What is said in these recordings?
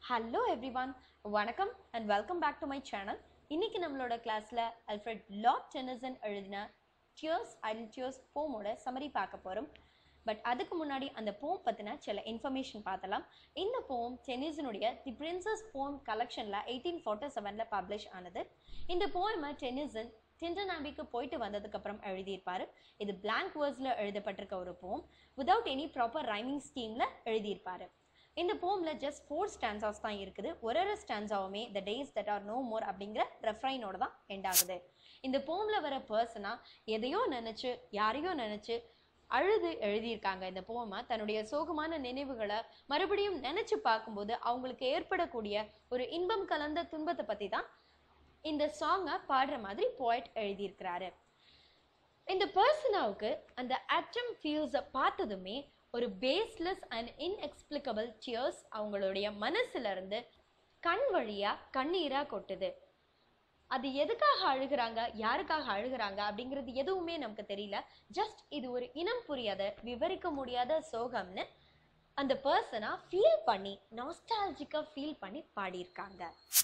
hello everyone வணக்கம் and welcome back to my channel இன்னைக்கு நம்மளோட கிளாஸ்ல அல்ஃப்ரெட் லார்ட் டெனிசன் எழுதின டியர்ஸ் ஐடில் டியர்ஸ் போமோட சம்மரி பார்க்க போகிறோம் பட் அதுக்கு முன்னாடி அந்த போம் பற்றின சில இன்ஃபர்மேஷன் பார்த்தலாம் இந்த போம் டெனிசனுடைய தி பிரின்சஸ் போம் கலெக்ஷனில் எயிட்டீன் ஃபார்ட்டி செவனில் பப்ளிஷ் ஆனது இந்த போயமை டெனிசன் டிண்டனாபிக்கு போயிட்டு வந்ததுக்கப்புறம் எழுதியிருப்பாரு இது பிளாங்க் வேர்ட்ஸில் எழுதப்பட்டிருக்க ஒரு போம் விதவுட் எனி ப்ராப்பர் ரைமிங் ஸ்கீமில் எழுதியிருப்பாரு இந்த போமில் ஜஸ்ட் ஃபோர் ஸ்டான்சாஸ் தான் இருக்குது ஒரு ஒரு ஸ்டான்ஸாவுமே the days that are no more அப்படிங்கிற ரெஃப்ரைனோட தான் எண்ட் ஆகுது இந்த போமில் வர பர்சனா எதையோ நினச்சி யாரையோ நினச்சி அழுது எழுதியிருக்காங்க இந்த போமை தன்னுடைய சோகமான நினைவுகளை மறுபடியும் நினச்சி பார்க்கும்போது அவங்களுக்கு ஏற்படக்கூடிய ஒரு இன்பம் கலந்த துன்பத்தை பற்றி தான் இந்த சாங்கை பாடுற மாதிரி போய்ட் எழுதியிருக்கிறாரு இந்த பர்சனாவுக்கு அந்த அட்டம் ஃபீல்ஸை பார்த்ததுமே ஒரு பேஸ்லெஸ் அண்ட் இன்எக்ஸ்பிளிகபிள் டியர்ஸ் அவங்களுடைய மனசுல இருந்து கண் வழியா கண்ணீரா கொட்டுது அது எதுக்காக அழுகுறாங்க யாருக்காக அழுகுறாங்க அப்படிங்கிறது எதுவுமே நமக்கு தெரியல ஜஸ்ட் இது ஒரு இனம் புரியாத விவரிக்க முடியாத சோகம்னு அந்த பர்சனா ஃபீல் பண்ணி நாஸ்டாலஜிக்கா ஃபீல் பண்ணி பாடியிருக்காங்க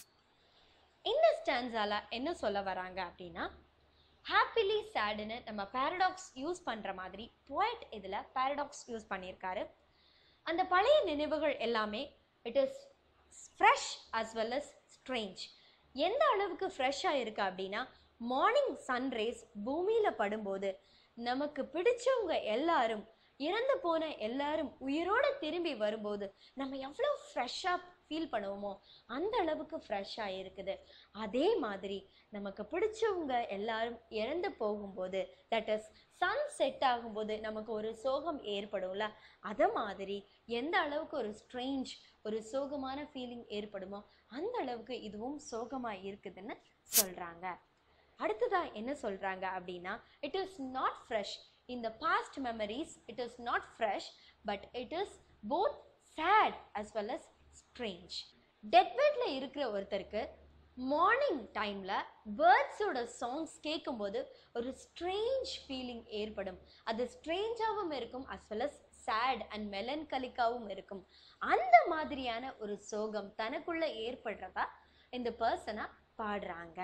இந்த ஸ்டான்ஸால என்ன சொல்ல வராங்க அப்படின்னா ஹாப்பிலி சேடுன்னு நம்ம பேரடாக்ஸ் யூஸ் பண்ணுற மாதிரி போய்ட் இதில் பேரடாக்ஸ் யூஸ் பண்ணியிருக்காரு அந்த பழைய நினைவுகள் எல்லாமே it is fresh as well as strange எந்த அளவுக்கு ஃப்ரெஷ்ஷாக இருக்கு அப்படின்னா மார்னிங் சன்ரேஸ் பூமியில் படும்போது நமக்கு பிடிச்சவங்க எல்லாரும் இறந்து போன எல்லாரும் உயிரோட திரும்பி வரும்போது நம்ம எவ்வளோ ஃப்ரெஷ்ஷாக ஃபீல் பண்ணுவோமோ அந்த அளவுக்கு ஃப்ரெஷ்ஷாக இருக்குது அதே மாதிரி நமக்கு பிடிச்சவங்க எல்லாரும் இறந்து போகும்போது தட் இஸ் சன் செட் ஆகும்போது நமக்கு ஒரு சோகம் ஏற்படும்ல அதை மாதிரி எந்த அளவுக்கு ஒரு ஸ்ட்ரேஞ்ச் ஒரு சோகமான ஃபீலிங் ஏற்படுமோ அந்த அளவுக்கு இதுவும் சோகமாக இருக்குதுன்னு சொல்கிறாங்க அடுத்ததா என்ன சொல்கிறாங்க அப்படின்னா இட் இஸ் நாட் ஃப்ரெஷ் இந்த past memories it is not fresh but it is both sad as well as strange death பெட்ல இருக்கிற ஒருத்தருக்கு மார்னிங் டைமில் பேர்ட்ஸோட சாங்ஸ் கேட்கும்போது ஒரு ஸ்ட்ரேஞ்ச் ஃபீலிங் ஏற்படும் அது ஸ்ட்ரேஞ்சாகவும் இருக்கும் as well as sad and மெலன்கலிக்காவும் இருக்கும் அந்த மாதிரியான ஒரு சோகம் தனக்குள்ள ஏற்படுறதா இந்த பர்சனை பாடுறாங்க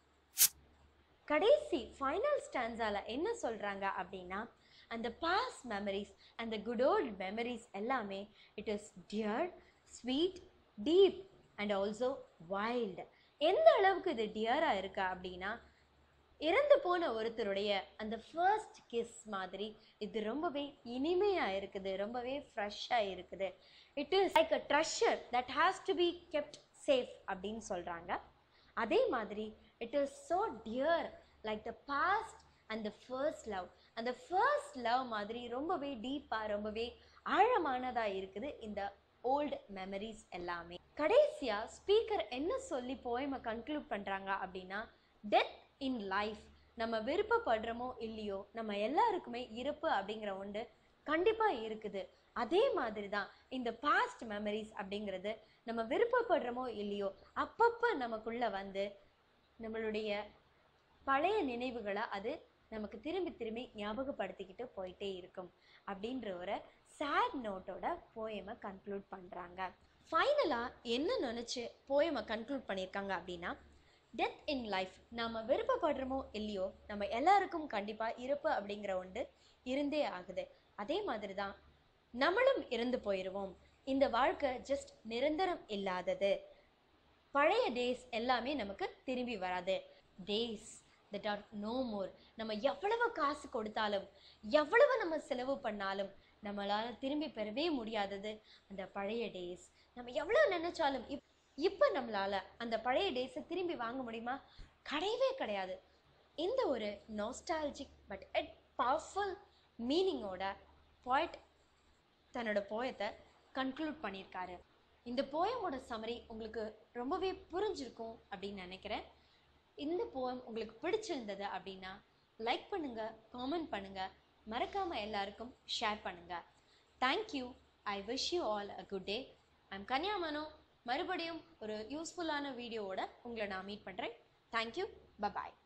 கடைசி ஃபைனல் ஸ்டான்ஸால என்ன சொல்றாங்க அப்படின்னா அந்த பாஸ்ட் மெமரிஸ் அந்த குட் ஓல்ட் மெமரிஸ் எல்லாமே it is dear sweet deep and also wild எந்த அளவுக்கு இது டியராக இருக்கா அப்படின்னா இறந்து போன ஒருத்தருடைய அந்த ஃபர்ஸ்ட் கிஸ் மாதிரி இது ரொம்பவே இனிமையாக இருக்குது ரொம்பவே ஃப்ரெஷ்ஷாக இருக்குது it is like a treasure that has to be kept safe அப்படின்னு சொல்கிறாங்க அதே மாதிரி it is so dear like the past and the first love அந்த ஃபர்ஸ்ட் லவ் மாதிரி ரொம்பவே டீப்பாக ரொம்பவே ஆழமானதாக இருக்குது இந்த ஓல்டு மெமரிஸ் எல்லாமே கடைசியாக ஸ்பீக்கர் என்ன சொல்லி போயமை கன்க்ளூட் பண்ணுறாங்க அப்படின்னா டெத் இன் லைஃப் நம்ம விருப்பப்படுறோமோ இல்லையோ நம்ம எல்லாருக்குமே இருப்பு அப்படிங்கிற ஒன்று கண்டிப்பாக இருக்குது அதே மாதிரி தான் இந்த பாஸ்ட் மெமரிஸ் அப்படிங்கிறது நம்ம விருப்பப்படுறோமோ இல்லையோ அப்பப்போ நமக்குள்ள வந்து நம்மளுடைய பழைய நினைவுகளை அது நமக்கு திரும்பி திரும்பி ஞாபகப்படுத்திக்கிட்டு போயிட்டே இருக்கும் அப்படின்ற ஒரு சேட் நோட்டோட போயமை கன்க்ளூட் பண்ணுறாங்க ஃபைனலாக என்ன நினச்சி போயமை கன்க்ளூட் பண்ணியிருக்காங்க அப்படின்னா டெத் இன் லைஃப் நாம் விருப்பப்படுறோமோ இல்லையோ நம்ம எல்லாருக்கும் கண்டிப்பாக இருப்பு அப்படிங்கிற ஒன்று இருந்தே ஆகுது அதே மாதிரி தான் நம்மளும் இறந்து போயிடுவோம் இந்த வாழ்க்கை ஜஸ்ட் நிரந்தரம் இல்லாதது பழைய டேஸ் எல்லாமே நமக்கு திரும்பி வராது days that are no more நம்ம எவ்வளவு காசு கொடுத்தாலும் எவ்வளவு நம்ம செலவு பண்ணாலும் நம்மளால் திரும்பி பெறவே முடியாதது அந்த பழைய டேஸ் நம்ம எவ்வளோ நினைச்சாலும் இப் இப்போ நம்மளால அந்த பழைய டேஸை திரும்பி வாங்க முடியுமா கிடையவே கிடையாது இந்த ஒரு நாஸ்டாலஜிக் பட் எட் பவர்ஃபுல் மீனிங்கோட பாய்ட் தன்னோட போயத்தை கன்க்ளூட் பண்ணியிருக்காரு இந்த போயமோட சமரி உங்களுக்கு ரொம்பவே புரிஞ்சிருக்கும் அப்படின்னு நினைக்கிறேன் இந்த போயம் உங்களுக்கு பிடிச்சிருந்தது அப்படின்னா லைக் பண்ணுங்க காமெண்ட் பண்ணுங்க மறக்காம எல்லாருக்கும் ஷேர் பண்ணுங்க thank you I wish you all a good day I'm கன்யாமனோ மறுபடியும் ஒரு யூஸ்ஃபுல்லான வீடியோவோட உங்களை நான் மீட் பண்ணுறேன் தேங்க்யூ பபாய்